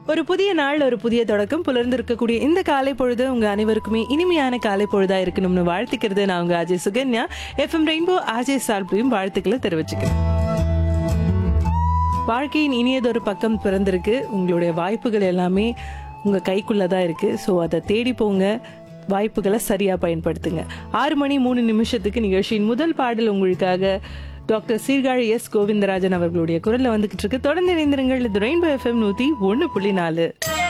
ஒரு புதிய நாள் ஒரு புதிய தொடக்கம் புலர்ந்திருக்கக்கூடிய இந்த காலை பொழுது உங்க அனைவருக்குமே இனிமையான காலை பொழுதா இருக்கணும்னு வாழ்த்துக்கிறது நான் உங்க அஜய் சுகன்யா எஃப்எம் ரெயின்போ அஜய் சார்பையும் வாழ்த்துக்களை தெரிவிச்சுக்கிறேன் வாழ்க்கையின் இனியதொரு பக்கம் பிறந்திருக்கு உங்களுடைய வாய்ப்புகள் எல்லாமே உங்க கைக்குள்ள தான் இருக்கு ஸோ அதை தேடி போங்க வாய்ப்புகளை சரியா பயன்படுத்துங்க ஆறு மணி மூணு நிமிஷத்துக்கு நிகழ்ச்சியின் முதல் பாடல் உங்களுக்காக டாக்டர் சீர்காழி எஸ் கோவிந்தராஜன் அவர்களுடைய குரல்ல வந்துகிட்டு இருக்கு தொடர்ந்து இணைந்திருங்கள் இது ரெயின்போ எஃப்எம் நூத்தி ஒன்று புள்ளி நாலு